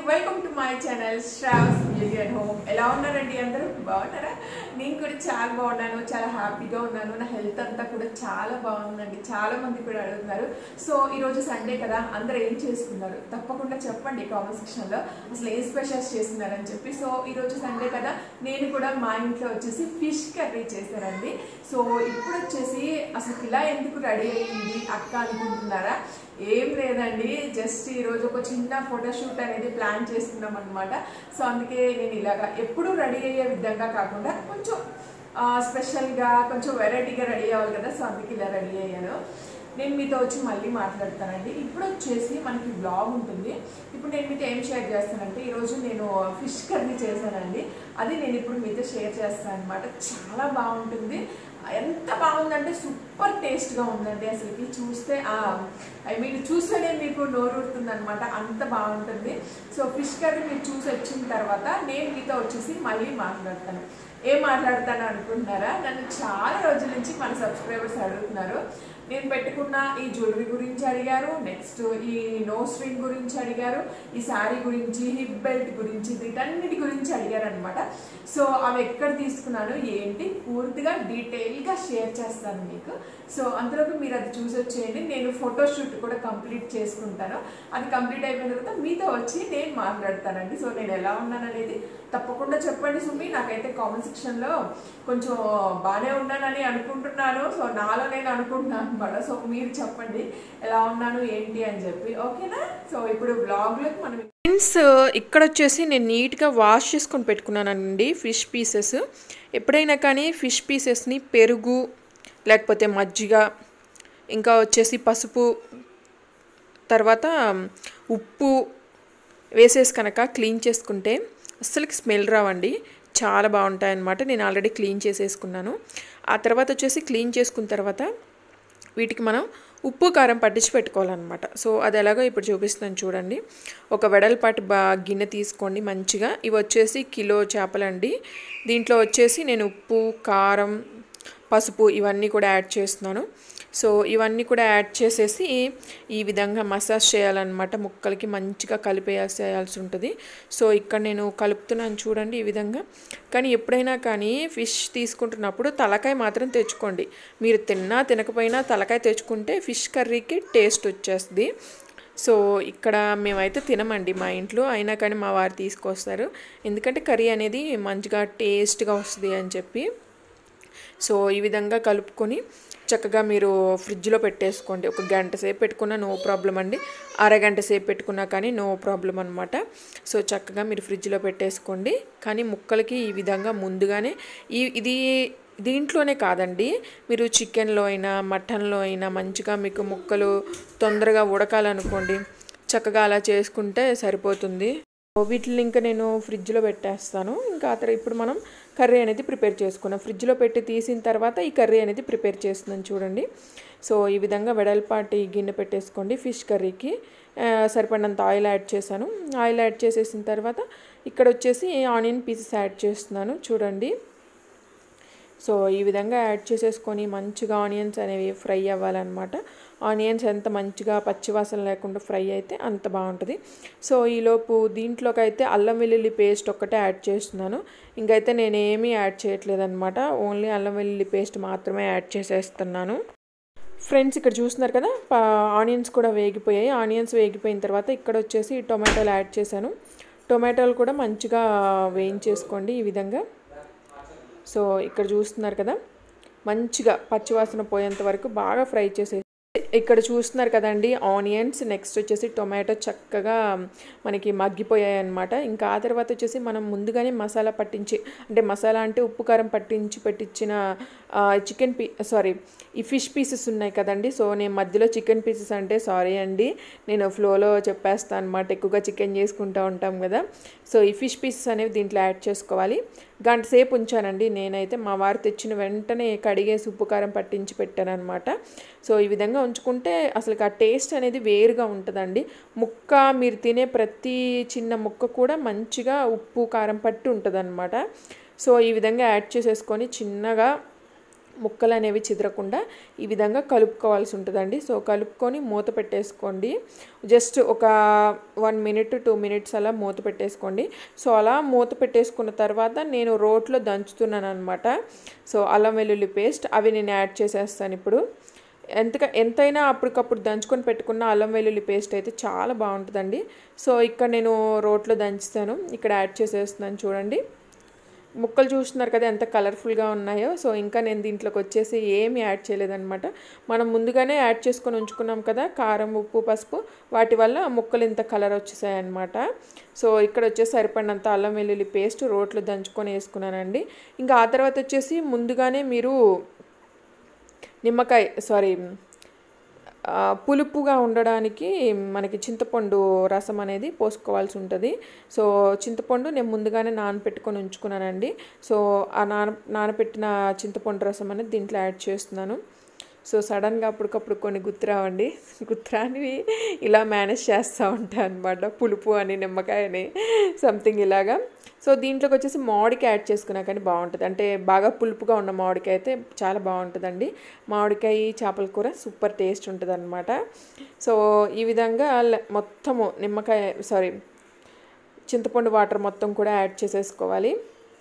welcome to my channel Shravas beauty and home ఎలా ఉన్నారండి అందరూ బాగున్నారా నేను కూడా చాలా బాగున్నాను చాలా హ్యాపీగా ఉన్నాను నా హెల్త్ అంతా కూడా చాలా బాగుందండి చాలా మంది కూడా అడుగుతున్నారు సో ఈరోజు సండే కదా అందరూ ఏం చేసుకున్నారు తప్పకుండా చెప్పండి కామెంట్ సెక్షన్లో అసలు ఏం స్పెషల్స్ చేస్తున్నారని చెప్పి సో ఈరోజు సండే కదా నేను కూడా మా ఇంట్లో వచ్చేసి ఫిష్ కర్రీ చేశానండి సో ఇప్పుడు వచ్చేసి అసలు ఇలా ఎందుకు రెడీ అయ్యింది అక్క అనుకుంటున్నారా ఏం లేదండి జస్ట్ ఈరోజు ఒక చిన్న ఫోటోషూట్ అనేది ప్లాన్ చేస్తున్నాం అనమాట సో అందుకే నేను ఇలాగా ఎప్పుడు రెడీ అయ్యే విధంగా కాకుండా కొంచెం ఆ, స్పెషల్గా కొంచెం వెరైటీగా రెడీ అవ్వాలి కదా సో అందుకే ఇలా రెడీ అయ్యాను నేను మీతో వచ్చి మళ్ళీ మాట్లాడతానండి ఇప్పుడు వచ్చేసి మనకి బ్లాగ్ ఉంటుంది ఇప్పుడు నేను మీతో ఏం షేర్ చేస్తానంటే ఈరోజు నేను ఫిష్ కర్రీ చేశానండి అది నేను ఇప్పుడు మీతో షేర్ చేస్తాను అనమాట చాలా బాగుంటుంది ఎంత బాగుందంటే సూపర్ టేస్ట్గా ఉందండి అసలుకి చూస్తే ఐ మీన్ చూస్తేనే మీకు నోరూరుతుంది అనమాట అంత బాగుంటుంది సో ఫిష్ కర్రీ మీరు చూసి వచ్చిన తర్వాత నేను మీతో వచ్చేసి మళ్ళీ మాట్లాడతాను ఏం మాట్లాడతాను అనుకుంటున్నారా నన్ను చాలా రోజుల నుంచి మన సబ్స్క్రైబర్స్ అడుగుతున్నారు నేను పెట్టుకున్న ఈ జ్యువెలరీ గురించి అడిగారు నెక్స్ట్ ఈ నోస్ రింగ్ గురించి అడిగారు ఈ శారీ గురించి హిప్ బెల్ట్ గురించి వీటన్నిటి గురించి అడిగారు అనమాట సో అవి ఎక్కడ తీసుకున్నాను ఏంటి పూర్తిగా డీటెయిల్గా షేర్ చేస్తాను మీకు సో అంతలోపు మీరు అది చూసి వచ్చేయండి నేను ఫోటోషూట్ కూడా కంప్లీట్ చేసుకుంటాను అది కంప్లీట్ అయిపోయిన తర్వాత మీతో వచ్చి నేను మాట్లాడతానండి సో నేను ఎలా ఉన్నాను అనేది తప్పకుండా చెప్పండి సుమి నాకైతే కామెంట్ సెక్షన్లో కొంచెం బాగానే ఉన్నానని అనుకుంటున్నాను సో నాలో నేను అనుకుంటున్నాను అనమాట సో మీరు చెప్పండి ఎలా ఉన్నాను ఏంటి అని చెప్పి ఓకేనా సో ఇప్పుడు బ్లాగ్లోకి మనం ఫ్రెండ్స్ ఇక్కడ వచ్చేసి నేను నీట్గా వాష్ చేసుకొని పెట్టుకున్నానండి ఫిష్ పీసెస్ ఎప్పుడైనా కానీ ఫిష్ పీసెస్ని పెరుగు లేకపోతే మజ్జిగ ఇంకా వచ్చేసి పసుపు తర్వాత ఉప్పు వేసేసి కనుక క్లీన్ చేసుకుంటే అస్సలకి స్మెల్ రావండి చాలా బాగుంటాయి అన్నమాట నేను ఆల్రెడీ క్లీన్ చేసేసుకున్నాను ఆ తర్వాత వచ్చేసి క్లీన్ చేసుకున్న తర్వాత వీటికి మనం ఉప్పు కారం పట్టించి పెట్టుకోవాలన్నమాట సో అది ఎలాగో ఇప్పుడు చూపిస్తాను చూడండి ఒక వెడల్పాటి బా గిన్నె తీసుకోండి మంచిగా ఇవి వచ్చేసి కిలో చేపలండి దీంట్లో వచ్చేసి నేను ఉప్పు కారం పసుపు ఇవన్నీ కూడా యాడ్ చేస్తున్నాను సో ఇవన్నీ కూడా యాడ్ చేసేసి ఈ విధంగా మసాజ్ చేయాలన్నమాట ముక్కలకి మంచిగా కలిపేయాల్సి ఉంటుంది సో ఇక్కడ నేను కలుపుతున్నాను చూడండి ఈ విధంగా కానీ ఎప్పుడైనా కానీ ఫిష్ తీసుకుంటున్నప్పుడు తలకాయ మాత్రం తెచ్చుకోండి మీరు తిన్నా తినకపోయినా తలకాయ తెచ్చుకుంటే ఫిష్ కర్రీకి టేస్ట్ వచ్చేస్తుంది సో ఇక్కడ మేమైతే తినమండి మా ఇంట్లో అయినా కానీ మా వారు తీసుకొస్తారు ఎందుకంటే కర్రీ అనేది మంచిగా టేస్ట్గా వస్తుంది అని చెప్పి సో ఈ విధంగా కలుపుకొని చక్కగా మీరు ఫ్రిడ్జ్లో పెట్టేసుకోండి ఒక గంట సేపు పెట్టుకున్నా నో ప్రాబ్లం అండి అరగంట సేపు పెట్టుకున్నా కానీ నో ప్రాబ్లం అనమాట సో చక్కగా మీరు ఫ్రిడ్జ్లో పెట్టేసుకోండి కానీ ముక్కలకి ఈ విధంగా ముందుగానే ఈ ఇది దీంట్లోనే కాదండి మీరు చికెన్లో అయినా మటన్లో అయినా మంచిగా మీకు ముక్కలు తొందరగా ఉడకాలనుకోండి చక్కగా అలా చేసుకుంటే సరిపోతుంది వీటిని ఇంకా నేను ఫ్రిడ్జ్లో పెట్టేస్తాను ఇంకా ఆ తర్వాత ఇప్పుడు మనం కర్రీ అనేది ప్రిపేర్ చేసుకున్నాం ఫ్రిడ్జ్లో పెట్టి తీసిన తర్వాత ఈ కర్రీ అనేది ప్రిపేర్ చేస్తున్నాను చూడండి సో ఈ విధంగా వెడల్పాటి గిన్నె పెట్టేసుకోండి ఫిష్ కర్రీకి ఆ, సరిపడినంత ఆయిల్ యాడ్ చేశాను ఆయిల్ యాడ్ చేసేసిన తర్వాత ఇక్కడ వచ్చేసి ఆనియన్ పీసెస్ యాడ్ చేస్తున్నాను చూడండి సో ఈ విధంగా యాడ్ చేసేసుకొని మంచిగా ఆనియన్స్ అనేవి ఫ్రై అవ్వాలన్నమాట ఆనియన్స్ ఎంత మంచిగా పచ్చివాసన లేకుండా ఫ్రై అయితే అంత బాగుంటుంది సో ఈలోపు దీంట్లోకి అయితే అల్లం వెల్లుల్లి పేస్ట్ ఒక్కటే యాడ్ చేస్తున్నాను ఇంకైతే నేనేమీ యాడ్ చేయట్లేదు అనమాట ఓన్లీ అల్లం వెల్లుల్లి పేస్ట్ మాత్రమే యాడ్ చేసేస్తున్నాను ఫ్రెండ్స్ ఇక్కడ చూస్తున్నారు కదా ఆనియన్స్ కూడా వేగిపోయాయి ఆనియన్స్ వేగిపోయిన తర్వాత ఇక్కడ వచ్చేసి టొమాటోలు యాడ్ చేశాను టొమాటోలు కూడా మంచిగా వేయించేసుకోండి ఈ విధంగా సో ఇక్కడ చూస్తున్నారు కదా మంచిగా పచ్చివాసన పోయేంత వరకు బాగా ఫ్రై చేసే ఇక్కడ చూస్తున్నారు కదండి ఆనియన్స్ నెక్స్ట్ వచ్చేసి టొమాటో చక్కగా మనకి మగ్గిపోయాయి అనమాట ఇంకా ఆ తర్వాత వచ్చేసి మనం ముందుగానే మసాలా పట్టించి అంటే మసాలా అంటే ఉప్పు కారం పట్టించి పెట్టించిన చికెన్ పీ సారీ ఈ ఫిష్ పీసెస్ ఉన్నాయి కదండి సో నేను మధ్యలో చికెన్ పీసెస్ అంటే సారీ అండి నేను ఫ్లోలో చెప్పేస్తాను అనమాట ఎక్కువగా చికెన్ చేసుకుంటూ ఉంటాం కదా సో ఈ ఫిష్ పీసెస్ అనేవి దీంట్లో యాడ్ చేసుకోవాలి గంట సేపు ఉంచానండి నేనైతే మా వారు తెచ్చిన వెంటనే కడిగేసి ఉప్పు కారం పట్టించి పెట్టాను అనమాట సో ఈ విధంగా ఉంచుకుంటే అసలు ఆ టేస్ట్ అనేది వేరుగా ఉంటుందండి ముక్క మీరు తినే ప్రతి చిన్న ముక్క కూడా మంచిగా ఉప్పు కారం పట్టి ఉంటుంది సో ఈ విధంగా యాడ్ చేసేసుకొని చిన్నగా ముక్కలు అనేవి చిదరకుండా ఈ విధంగా కలుపుకోవాల్సి ఉంటుందండి సో కలుపుకొని మూత పెట్టేసుకోండి జస్ట్ ఒక వన్ మినిట్ టూ మినిట్స్ అలా మూత పెట్టేసుకోండి సో అలా మూత పెట్టేసుకున్న తర్వాత నేను రోట్లో దంచుతున్నాను అనమాట సో అల్లం వెల్లుల్లి పేస్ట్ అవి నేను యాడ్ చేసేస్తాను ఇప్పుడు ఎంత ఎంతైనా అప్పటికప్పుడు దంచుకొని పెట్టుకున్న అల్లం వెల్లుల్లి పేస్ట్ అయితే చాలా బాగుంటుందండి సో ఇక్కడ నేను రోట్లో దంచుతాను ఇక్కడ యాడ్ చేసేస్తున్నాను చూడండి ముక్కలు చూస్తున్నారు కదా ఎంత కలర్ఫుల్గా ఉన్నాయో సో ఇంకా నేను దీంట్లోకి వచ్చేసి ఏమి యాడ్ చేయలేదన్నమాట మనం ముందుగానే యాడ్ చేసుకొని ఉంచుకున్నాం కదా కారం ఉప్పు పసుపు వాటి వల్ల ముక్కలు ఇంత కలర్ వచ్చేసాయి అనమాట సో ఇక్కడ వచ్చేసి సరిపడినంత అల్లం వెల్లుల్లి పేస్ట్ రోట్లో దంచుకొని వేసుకున్నానండి ఇంకా ఆ తర్వాత వచ్చేసి ముందుగానే మీరు నిమ్మకాయ సారీ ఆ, పులుపుగా ఉండడానికి మనకి చింతపండు రసం అనేది పోసుకోవాల్సి ఉంటుంది సో చింతపండు నేను ముందుగానే నానపెట్టుకొని ఉంచుకున్నానండి సో ఆ నాన నానపెట్టిన చింతపండు రసం అనేది దీంట్లో యాడ్ చేస్తున్నాను సో సడన్గా అప్పటికప్పుడు కొన్ని గుర్తురావండి గుర్తురానివి ఇలా మేనేజ్ చేస్తూ ఉంటాను అనమాట పులుపు అని నిమ్మకాయ అని సంథింగ్ ఇలాగా సో దీంట్లోకి వచ్చేసి మామిడికాయ యాడ్ చేసుకున్నా కానీ బాగుంటుంది అంటే బాగా పులుపుగా ఉన్న మామిడికాయ అయితే చాలా బాగుంటుందండి మామిడికాయ చేపల కూర సూపర్ టేస్ట్ ఉంటుంది అనమాట సో ఈ విధంగా ల- మొత్తము నిమ్మకాయ సారీ చింతపండు వాటర్ మొత్తం కూడా యాడ్ చేసేసుకోవాలి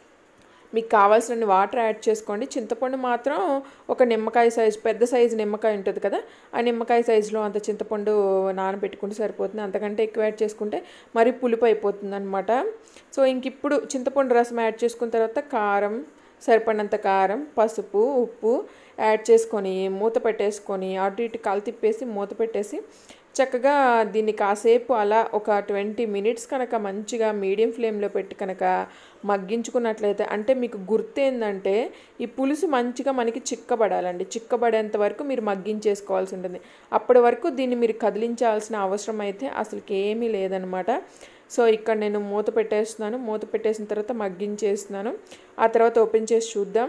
మీకు కావాల్సిన వాటర్ యాడ్ చేసుకోండి చింతపండు మాత్రం ఒక నిమ్మకాయ సైజు పెద్ద సైజు నిమ్మకాయ ఉంటుంది కదా ఆ నిమ్మకాయ సైజులో అంత చింతపండు నానబెట్టుకుంటే సరిపోతుంది అంతకంటే ఎక్కువ యాడ్ చేసుకుంటే మరీ పులుపు అయిపోతుంది అనమాట సో ఇంక ఇప్పుడు చింతపండు రసం యాడ్ చేసుకున్న తర్వాత కారం సరిపడినంత కారం పసుపు ఉప్పు యాడ్ చేసుకొని మూత పెట్టేసుకొని అటు ఇటు కాలు తిప్పేసి మూత పెట్టేసి చక్కగా దీన్ని కాసేపు అలా ఒక ట్వంటీ మినిట్స్ కనుక మంచిగా మీడియం ఫ్లేమ్లో పెట్టి కనుక మగ్గించుకున్నట్లయితే అంటే మీకు గుర్తు ఏంటంటే ఈ పులుసు మంచిగా మనకి చిక్కబడాలండి చిక్కబడేంత వరకు మీరు మగ్గించేసుకోవాల్సి ఉంటుంది అప్పటి వరకు దీన్ని మీరు కదిలించాల్సిన అవసరం అయితే అసలుకి ఏమీ లేదనమాట సో ఇక్కడ నేను మూత పెట్టేస్తున్నాను మూత పెట్టేసిన తర్వాత మగ్గించేస్తున్నాను ఆ తర్వాత ఓపెన్ చేసి చూద్దాం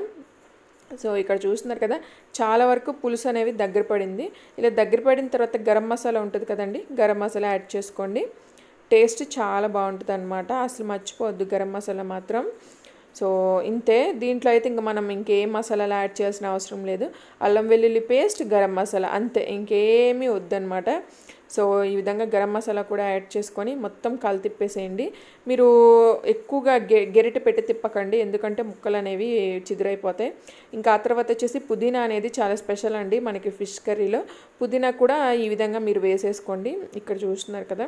సో ఇక్కడ చూస్తున్నారు కదా చాలా వరకు పులుసు అనేవి దగ్గర పడింది ఇలా దగ్గర పడిన తర్వాత గరం మసాలా ఉంటుంది కదండి గరం మసాలా యాడ్ చేసుకోండి టేస్ట్ చాలా బాగుంటుంది అనమాట అసలు మర్చిపోవద్దు గరం మసాలా మాత్రం సో ఇంతే దీంట్లో అయితే ఇంకా మనం ఇంకేం మసాలాలు యాడ్ చేయాల్సిన అవసరం లేదు అల్లం వెల్లుల్లి పేస్ట్ గరం మసాలా అంతే ఇంకేమీ వద్దనమాట సో ఈ విధంగా గరం మసాలా కూడా యాడ్ చేసుకొని మొత్తం కలు తిప్పేసేయండి మీరు ఎక్కువగా గె గెరిట పెట్టి తిప్పకండి ఎందుకంటే ముక్కలు అనేవి చిదిరైపోతాయి ఇంకా ఆ తర్వాత వచ్చేసి పుదీనా అనేది చాలా స్పెషల్ అండి మనకి ఫిష్ కర్రీలో పుదీనా కూడా ఈ విధంగా మీరు వేసేసుకోండి ఇక్కడ చూస్తున్నారు కదా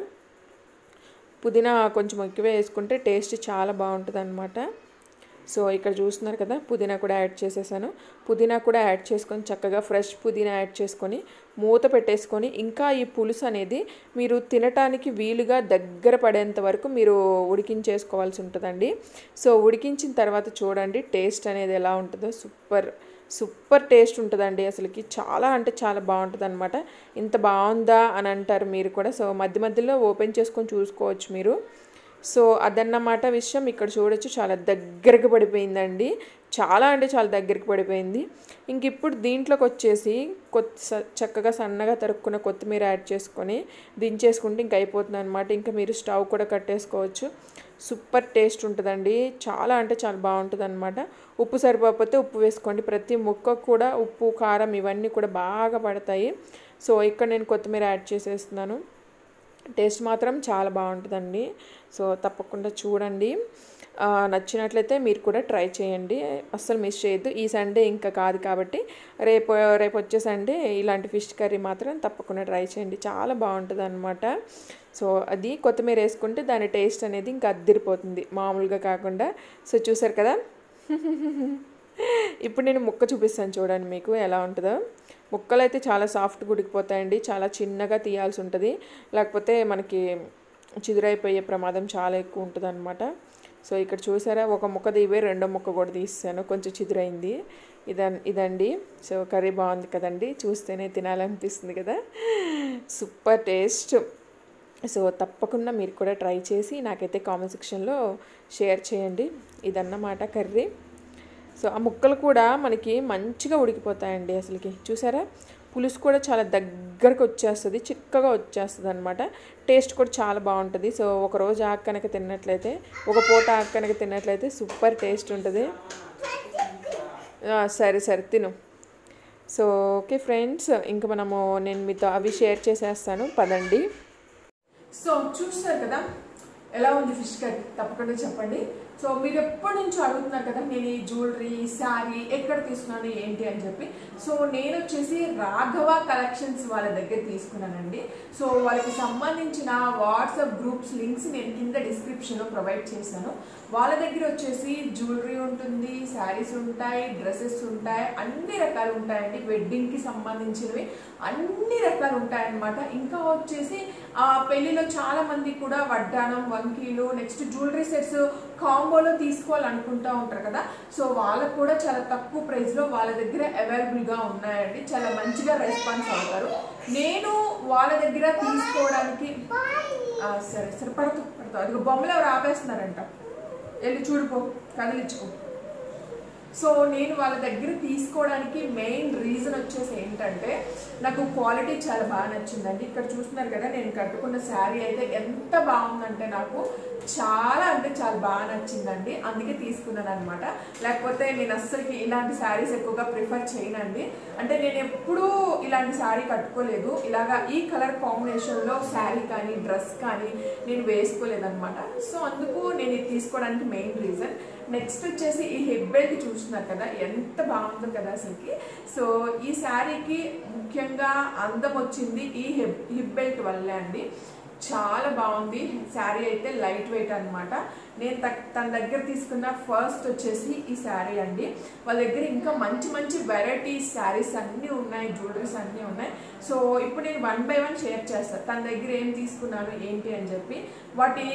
పుదీనా కొంచెం ఎక్కువ వేసుకుంటే టేస్ట్ చాలా బాగుంటుంది అనమాట సో ఇక్కడ చూస్తున్నారు కదా పుదీనా కూడా యాడ్ చేసేసాను పుదీనా కూడా యాడ్ చేసుకొని చక్కగా ఫ్రెష్ పుదీనా యాడ్ చేసుకొని మూత పెట్టేసుకొని ఇంకా ఈ పులుసు అనేది మీరు తినటానికి వీలుగా దగ్గర పడేంత వరకు మీరు ఉడికించేసుకోవాల్సి ఉంటుందండి సో ఉడికించిన తర్వాత చూడండి టేస్ట్ అనేది ఎలా ఉంటుందో సూపర్ సూపర్ టేస్ట్ ఉంటుందండి అసలుకి చాలా అంటే చాలా బాగుంటుంది అనమాట ఇంత బాగుందా అని అంటారు మీరు కూడా సో మధ్య మధ్యలో ఓపెన్ చేసుకొని చూసుకోవచ్చు మీరు సో అదన్నమాట విషయం ఇక్కడ చూడొచ్చు చాలా దగ్గరకు పడిపోయిందండి చాలా అంటే చాలా దగ్గరికి పడిపోయింది ఇంక ఇప్పుడు దీంట్లోకి వచ్చేసి కొత్త స- చక్కగా సన్నగా తరుక్కున్న కొత్తిమీర యాడ్ చేసుకొని దించేసుకుంటే ఇంక అయిపోతుంది అనమాట ఇంకా మీరు స్టవ్ కూడా కట్టేసుకోవచ్చు సూపర్ టేస్ట్ ఉంటుందండి చాలా అంటే చాలా బాగుంటుంది అనమాట ఉప్పు సరిపోకపోతే ఉప్పు వేసుకోండి ప్రతి ముక్క కూడా ఉప్పు కారం ఇవన్నీ కూడా బాగా పడతాయి సో ఇక్కడ నేను కొత్తిమీర యాడ్ చేసేస్తున్నాను టేస్ట్ మాత్రం చాలా బాగుంటుందండి సో తప్పకుండా చూడండి ఆ, నచ్చినట్లయితే మీరు కూడా ట్రై చేయండి అస్సలు మిస్ చేయొద్దు ఈ సండే ఇంకా కాదు కాబట్టి రేపు రేపు వచ్చే సండే ఇలాంటి ఫిష్ కర్రీ మాత్రం తప్పకుండా ట్రై చేయండి చాలా బాగుంటుంది అనమాట సో అది కొత్తిమీర వేసుకుంటే దాని టేస్ట్ అనేది ఇంకా అద్దిరిపోతుంది మామూలుగా కాకుండా సో చూసారు కదా ఇప్పుడు నేను ముక్క చూపిస్తాను చూడండి మీకు ఎలా ఉంటుందో ముక్కలు అయితే చాలా సాఫ్ట్గా ఉడికిపోతాయండి చాలా చిన్నగా తీయాల్సి ఉంటుంది లేకపోతే మనకి చిదురైపోయే ప్రమాదం చాలా ఎక్కువ ఉంటుంది అనమాట సో ఇక్కడ చూసారా ఒక ముక్క తీవే రెండో ముక్క కూడా తీసాను కొంచెం చిదురైంది ఇదన్ ఇదండి సో కర్రీ బాగుంది కదండి చూస్తేనే తినాలనిపిస్తుంది కదా సూపర్ టేస్ట్ సో తప్పకుండా మీరు కూడా ట్రై చేసి నాకైతే కామెంట్ సెక్షన్లో షేర్ చేయండి ఇదన్నమాట కర్రీ సో ఆ ముక్కలు కూడా మనకి మంచిగా ఉడికిపోతాయండి అసలుకి చూసారా పులుసు కూడా చాలా దగ్గరకు వచ్చేస్తుంది చిక్కగా వచ్చేస్తుంది అనమాట టేస్ట్ కూడా చాలా బాగుంటుంది సో ఒక రోజు ఆకు కనుక తిన్నట్లయితే ఒక పూట ఆకు కనుక తిన్నట్లయితే సూపర్ టేస్ట్ ఉంటుంది ఆ, సరే సరే తిను సో ఓకే ఫ్రెండ్స్ ఇంకా మనము నేను మీతో అవి షేర్ చేసేస్తాను పదండి సో చూస్తారు కదా ఎలా ఉంది ఫిష్ కట్ తప్పకుండా చెప్పండి సో మీరు ఎప్పటి నుంచో అడుగుతున్నారు కదా నేను ఈ జ్యువెలరీ శారీ ఎక్కడ తీసుకున్నాను ఏంటి అని చెప్పి సో నేను వచ్చేసి రాఘవ కలెక్షన్స్ వాళ్ళ దగ్గర తీసుకున్నానండి సో వాళ్ళకి సంబంధించిన వాట్సాప్ గ్రూప్స్ లింక్స్ నేను కింద డిస్క్రిప్షన్లో ప్రొవైడ్ చేశాను వాళ్ళ దగ్గర వచ్చేసి జ్యువెలరీ ఉంటుంది శారీస్ ఉంటాయి డ్రెస్సెస్ ఉంటాయి అన్ని రకాలు ఉంటాయండి వెడ్డింగ్కి సంబంధించినవి అన్ని రకాలు ఉంటాయన్నమాట ఇంకా వచ్చేసి ఆ పెళ్లిలో చాలా మంది కూడా వడ్డానం వంకీలు నెక్స్ట్ జ్యువెలరీ సెట్స్ కాంబోలో తీసుకోవాలనుకుంటా ఉంటారు కదా సో వాళ్ళకు కూడా చాలా తక్కువ ప్రైస్ లో వాళ్ళ దగ్గర అవైలబుల్ గా ఉన్నాయండి చాలా మంచిగా రెస్పాన్స్ అవుతారు నేను వాళ్ళ దగ్గర తీసుకోవడానికి ఆ, సరే సరే పడుతూ పడుతూ అది బొమ్మలు ఎవరు ఆపేస్తున్నారంట వెళ్ళి చూడిపో కదిలించుకో సో నేను వాళ్ళ దగ్గర తీసుకోవడానికి మెయిన్ రీజన్ వచ్చేసి ఏంటంటే నాకు క్వాలిటీ చాలా బాగా నచ్చిందండి ఇక్కడ చూస్తున్నారు కదా నేను కట్టుకున్న శారీ అయితే ఎంత బాగుందంటే నాకు చాలా అంటే చాలా బాగా నచ్చిందండి అందుకే తీసుకున్నాను అనమాట లేకపోతే నేను అస్సలకి ఇలాంటి శారీస్ ఎక్కువగా ప్రిఫర్ చేయనండి అంటే నేను ఎప్పుడూ ఇలాంటి శారీ కట్టుకోలేదు ఇలాగా ఈ కలర్ కాంబినేషన్లో శారీ కానీ డ్రెస్ కానీ నేను వేసుకోలేదన్నమాట సో అందుకు నేను ఇది తీసుకోవడానికి మెయిన్ రీజన్ నెక్స్ట్ వచ్చేసి ఈ హిప్ బెల్ట్ చూస్తున్నారు కదా ఎంత బాగుందో కదా అసలుకి సో ఈ శారీకి ముఖ్యంగా అందం వచ్చింది ఈ హిప్ హిప్ బెల్ట్ వల్లే అండి చాలా బాగుంది శారీ అయితే లైట్ వెయిట్ అన్నమాట నేను త- తన దగ్గర తీసుకున్న ఫస్ట్ వచ్చేసి ఈ శారీ అండి వాళ్ళ దగ్గర ఇంకా మంచి మంచి వెరైటీస్ శారీస్ అన్నీ ఉన్నాయి జ్యువెలరీస్ అన్నీ ఉన్నాయి సో ఇప్పుడు నేను వన్ బై వన్ షేర్ చేస్తాను తన దగ్గర ఏం తీసుకున్నాను ఏంటి అని చెప్పి వాటి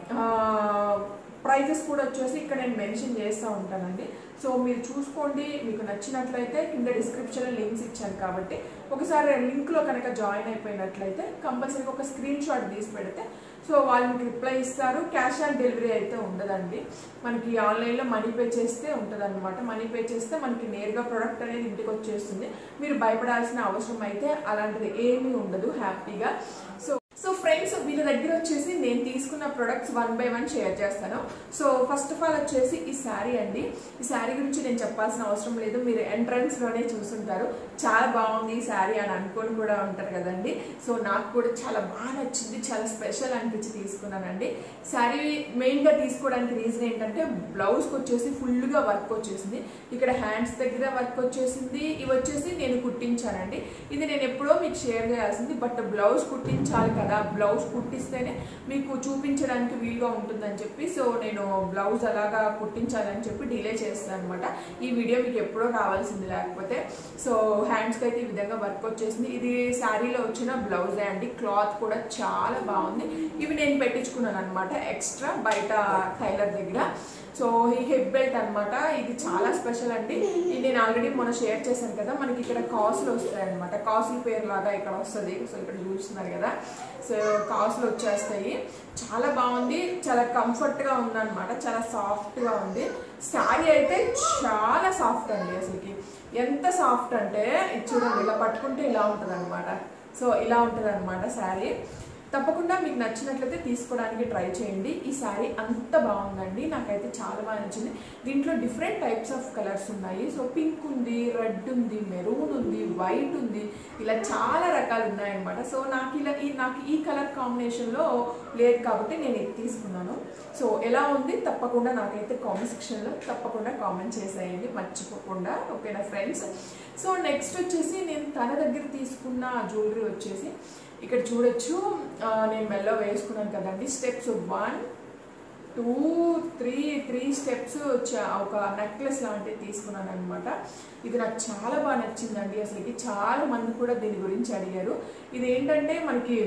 ప్రైజెస్ కూడా వచ్చేసి ఇక్కడ నేను మెన్షన్ చేస్తూ ఉంటానండి సో మీరు చూసుకోండి మీకు నచ్చినట్లయితే కింద డిస్క్రిప్షన్లో లింక్స్ ఇచ్చాను కాబట్టి ఒకసారి లింక్లో కనుక జాయిన్ అయిపోయినట్లయితే కంపల్సరీగా ఒక స్క్రీన్ షాట్ తీసి పెడితే సో వాళ్ళు మీకు రిప్లై ఇస్తారు క్యాష్ ఆన్ డెలివరీ అయితే ఉండదండి మనకి ఆన్లైన్లో మనీ పే చేస్తే ఉంటుంది అనమాట మనీ పే చేస్తే మనకి నేరుగా ప్రోడక్ట్ అనేది ఇంటికి వచ్చేస్తుంది మీరు భయపడాల్సిన అవసరం అయితే అలాంటిది ఏమీ ఉండదు హ్యాపీగా సో సో ఫ్రెండ్స్ వీళ్ళ దగ్గర వచ్చేసి నేను తీసుకున్న products one by one share చేస్తాను సో ఫస్ట్ ఆఫ్ ఆల్ వచ్చేసి ఈ శారీ అండి ఈ శారీ గురించి నేను చెప్పాల్సిన అవసరం లేదు మీరు ఎంట్రన్స్ లోనే చూసుంటారు చాలా బాగుంది ఈ శారీ అని అనుకొని కూడా ఉంటారు కదండి సో నాకు కూడా చాలా బాగా నచ్చింది చాలా స్పెషల్ అనిపించి తీసుకున్నానండి శారీ మెయిన్ గా తీసుకోవడానికి రీజన్ ఏంటంటే బ్లౌజ్ వచ్చేసి ఫుల్ గా వర్క్ వచ్చేసింది ఇక్కడ హ్యాండ్స్ దగ్గర వర్క్ వచ్చేసింది ఇవి వచ్చేసి నేను కుట్టించానండి ఇది నేను ఎప్పుడో మీకు షేర్ చేయాల్సింది బట్ బ్లౌజ్ కుట్టించాలి కదా బ్లౌజ్ కుట్టిస్తేనే మీకు చూపించడానికి వీలుగా ఉంటుందని చెప్పి సో నేను బ్లౌజ్ అలాగా కుట్టించాలని చెప్పి డిలే చేస్తాను అనమాట ఈ వీడియో మీకు ఎప్పుడో రావాల్సింది లేకపోతే సో హ్యాండ్స్కి అయితే ఈ విధంగా వర్క్ వచ్చేసింది ఇది శారీలో వచ్చిన బ్లౌజే అండి క్లాత్ కూడా చాలా బాగుంది ఇవి నేను పెట్టించుకున్నాను అనమాట ఎక్స్ట్రా బయట టైలర్ దగ్గర సో ఈ హెడ్ బెల్ట్ అన్నమాట ఇది చాలా స్పెషల్ అండి ఇది నేను ఆల్రెడీ మొన్న షేర్ చేశాను కదా మనకి ఇక్కడ కాసులు వస్తాయి అనమాట కాసుల పేరు లాగా ఇక్కడ వస్తుంది సో ఇక్కడ చూస్తున్నారు కదా సో కాసులు వచ్చేస్తాయి చాలా బాగుంది చాలా కంఫర్ట్ గా ఉందన్నమాట చాలా సాఫ్ట్ గా ఉంది శారీ అయితే చాలా సాఫ్ట్ అండి అసలుకి ఎంత సాఫ్ట్ అంటే ఇది చూడండి ఇలా పట్టుకుంటే ఇలా ఉంటుంది అనమాట సో ఇలా ఉంటుంది అనమాట శారీ తప్పకుండా మీకు నచ్చినట్లయితే తీసుకోవడానికి ట్రై చేయండి ఈ శారీ అంత బాగుందండి నాకైతే చాలా బాగా నచ్చింది దీంట్లో డిఫరెంట్ టైప్స్ ఆఫ్ కలర్స్ ఉన్నాయి సో పింక్ ఉంది రెడ్ ఉంది మెరూన్ ఉంది వైట్ ఉంది ఇలా చాలా రకాలు ఉన్నాయన్నమాట సో నాకు ఇలా ఈ నాకు ఈ కలర్ కాంబినేషన్లో లేదు కాబట్టి నేను ఇది తీసుకున్నాను సో ఎలా ఉంది తప్పకుండా నాకైతే కామెంట్ సెక్షన్లో తప్పకుండా కామెంట్ చేసేయండి మర్చిపోకుండా ఓకేనా ఫ్రెండ్స్ సో నెక్స్ట్ వచ్చేసి నేను తన దగ్గర తీసుకున్న జ్యువెలరీ వచ్చేసి ఇక్కడ చూడొచ్చు ఆ, నేను మెల్ల వేసుకున్నాను కదండి steps one two three three steps ఒక నెక్లెస్ లాంటిది తీసుకున్నాను అనమాట ఇది నాకు చాలా బాగా నచ్చిందండి అసలుకి చాలా మంది కూడా దీని గురించి అడిగారు ఇది ఏంటంటే మనకి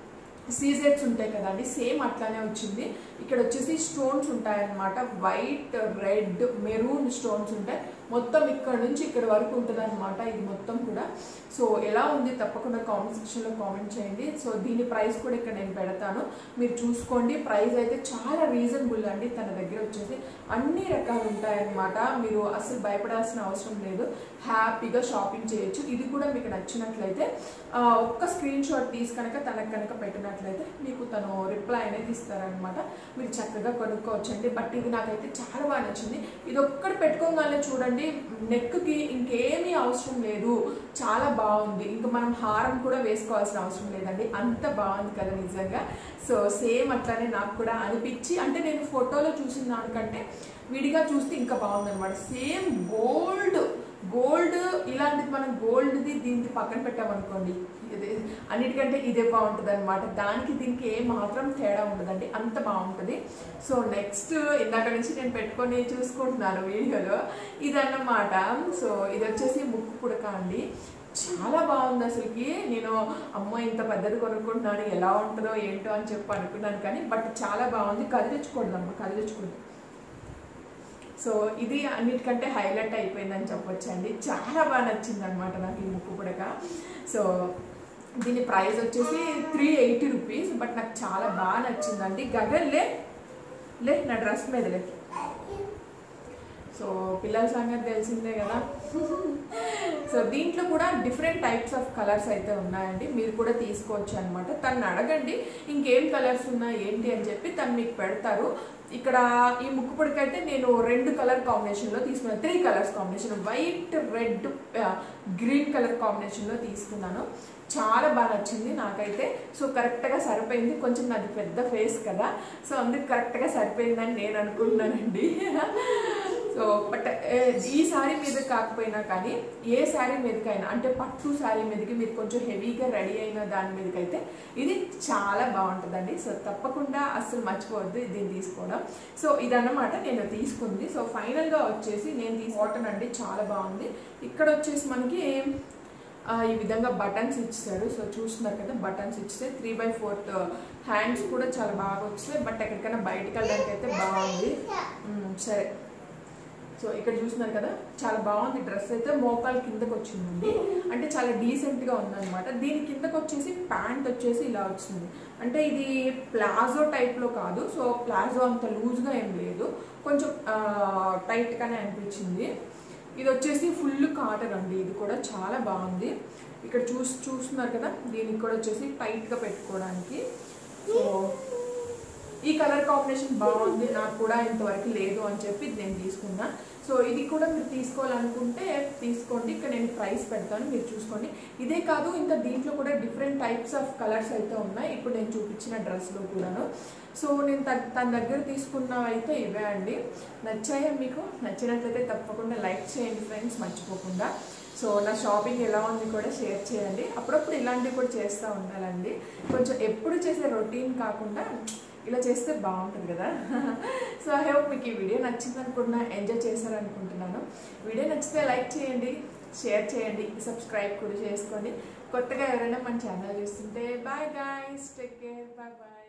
సీజెట్స్ ఉంటాయి కదండి సేమ్ అట్లానే వచ్చింది ఇక్కడ వచ్చేసి స్టోన్స్ ఉంటాయన్నమాట వైట్ రెడ్ మెరూన్ స్టోన్స్ ఉంటాయి మొత్తం ఇక్కడ నుంచి ఇక్కడ వరకు ఉంటుంది అనమాట ఇది మొత్తం కూడా సో ఎలా ఉంది తప్పకుండా కామెంట్ సెక్షన్లో కామెంట్ చేయండి సో దీని ప్రైస్ కూడా ఇక్కడ నేను పెడతాను మీరు చూసుకోండి ప్రైస్ అయితే చాలా రీజనబుల్ అండి తన దగ్గర వచ్చేసి అన్ని రకాలు ఉంటాయన్నమాట మీరు అసలు భయపడాల్సిన అవసరం లేదు హ్యాపీగా షాపింగ్ చేయొచ్చు ఇది కూడా మీకు నచ్చినట్లయితే ఆ, ఒక్క స్క్రీన్ షాట్ తీసి కనుక తనకు కనుక పెట్టినట్లయితే మీకు తను రిప్లై అనేది ఇస్తారనమాట మీరు చక్కగా కొనుక్కోవచ్చండి బట్ ఇది నాకైతే చాలా బాగా నచ్చింది ఇది ఒక్కటి పెట్టుకోగానే చూడండి చూడండి నెక్కి ఇంకేమీ అవసరం లేదు చాలా బాగుంది ఇంకా మనం హారం కూడా వేసుకోవాల్సిన అవసరం లేదండి అంత బాగుంది కదా నిజంగా సో సేమ్ అట్లానే నాకు కూడా అనిపించి అంటే నేను ఫోటోలో చూసిన దానికంటే విడిగా చూస్తే ఇంకా బాగుంది అనమాట సేమ్ గోల్డ్ గోల్డ్ ఇలాంటిది మనం గోల్డ్ది దీనికి పక్కన పెట్టామనుకోండి ఇది అన్నిటికంటే ఇదే బాగుంటుంది అనమాట దానికి దీనికి ఏ మాత్రం తేడా ఉండదండి అంత బాగుంటుంది సో నెక్స్ట్ ఇందాక నుంచి నేను పెట్టుకొని చూసుకుంటున్నాను వీడియోలో ఇదన్నమాట సో ఇది వచ్చేసి ముక్కు పుడక అండి చాలా బాగుంది అసలుకి నేను అమ్మో ఇంత పెద్దది కొనుక్కుంటున్నాను ఎలా ఉంటుందో ఏంటో అని చెప్పి అనుకున్నాను కానీ బట్ చాలా బాగుంది కదిలించకూడదు అమ్మ కదిలించకూడదు సో ఇది అన్నిటికంటే హైలైట్ అయిపోయిందని చెప్పొచ్చండి చాలా బాగా నచ్చింది అనమాట నాకు ఈ ముక్కు పుడక సో దీని ప్రైస్ వచ్చేసి త్రీ ఎయిటీ రూపీస్ బట్ నాకు చాలా బాగా నచ్చిందండి గగన్ లే లే నా డ్రెస్ మీద లే సో పిల్లల సంగతి తెలిసిందే కదా సో దీంట్లో కూడా డిఫరెంట్ టైప్స్ ఆఫ్ కలర్స్ అయితే ఉన్నాయండి మీరు కూడా తీసుకోవచ్చు అనమాట తను అడగండి ఇంకేం కలర్స్ ఉన్నాయి ఏంటి అని చెప్పి తను మీకు పెడతారు ఇక్కడ ఈ ముక్కు పొడికైతే నేను రెండు కలర్ కాంబినేషన్లో తీసుకున్నాను three colours combination white red green colour కాంబినేషన్లో తీసుకున్నాను చాలా బాగా నచ్చింది నాకైతే సో కరెక్ట్గా సరిపోయింది కొంచెం నాది పెద్ద ఫేస్ కదా సో అందుకు కరెక్ట్గా సరిపోయిందని నేను అనుకుంటున్నానండి సో బట్ ఈ శారీ మీద కాకపోయినా కానీ ఏ శారీ మీదకైనా అంటే పట్టు శారీ మీదకి మీరు కొంచెం హెవీగా రెడీ అయిన దాని మీదకైతే ఇది చాలా బాగుంటుందండి సో తప్పకుండా అస్సలు మర్చిపోవద్దు దీన్ని తీసుకోవడం సో ఇదన్నమాట నేను తీసుకుంది సో ఫైనల్గా వచ్చేసి నేను తీసుకోవటం చాలా బాగుంది ఇక్కడ వచ్చేసి మనకి ఈ విధంగా బటన్స్ ఇచ్చారు సో చూస్తున్నారు కదా బటన్స్ ఇస్తే త్రీ బై ఫోర్త్ హ్యాండ్స్ కూడా చాలా బాగా వచ్చాయి బట్ ఎక్కడికైనా బయటకు వెళ్ళడానికి అయితే బాగుంది సరే సో ఇక్కడ చూస్తున్నారు కదా చాలా బాగుంది డ్రెస్ అయితే మోకాలు కిందకు వచ్చిందండి అంటే చాలా డీసెంట్గా ఉందన్నమాట దీని కిందకు వచ్చేసి ప్యాంట్ వచ్చేసి ఇలా వచ్చింది అంటే ఇది ప్లాజో టైప్లో కాదు సో ప్లాజో అంత లూజ్గా ఏం లేదు కొంచెం టైట్గానే అనిపించింది ఇది వచ్చేసి ఫుల్ కాటన్ అండి ఇది కూడా చాలా బాగుంది ఇక్కడ చూసి చూస్తున్నారు కదా దీనికి కూడా వచ్చేసి టైట్గా పెట్టుకోవడానికి సో ఈ కలర్ కాంబినేషన్ బాగుంది నాకు కూడా ఇంతవరకు లేదు అని చెప్పి నేను తీసుకున్నా సో ఇది కూడా మీరు తీసుకోవాలనుకుంటే తీసుకోండి ఇక్కడ నేను ప్రైస్ పెడతాను మీరు చూసుకోండి ఇదే కాదు ఇంకా దీంట్లో కూడా డిఫరెంట్ టైప్స్ ఆఫ్ కలర్స్ అయితే ఉన్నాయి ఇప్పుడు నేను చూపించిన డ్రెస్లో కూడాను సో నేను తన దగ్గర తీసుకున్నవి అయితే ఇవే అండి నచ్చాయా మీకు నచ్చినట్లయితే తప్పకుండా లైక్ చేయండి ఫ్రెండ్స్ మర్చిపోకుండా సో నా షాపింగ్ ఎలా ఉంది కూడా షేర్ చేయండి అప్పుడప్పుడు ఇలాంటివి కూడా చేస్తూ ఉండాలండి కొంచెం ఎప్పుడు చేసే రొటీన్ కాకుండా ఇలా చేస్తే బాగుంటుంది కదా సో ఐ హోప్ మీకు ఈ వీడియో నచ్చింది అనుకుంటున్నా ఎంజాయ్ చేశారనుకుంటున్నాను వీడియో నచ్చితే లైక్ చేయండి షేర్ చేయండి సబ్స్క్రైబ్ కూడా చేసుకోండి కొత్తగా ఎవరైనా మన ఛానల్ చూస్తుంటే bye guys take care bye bye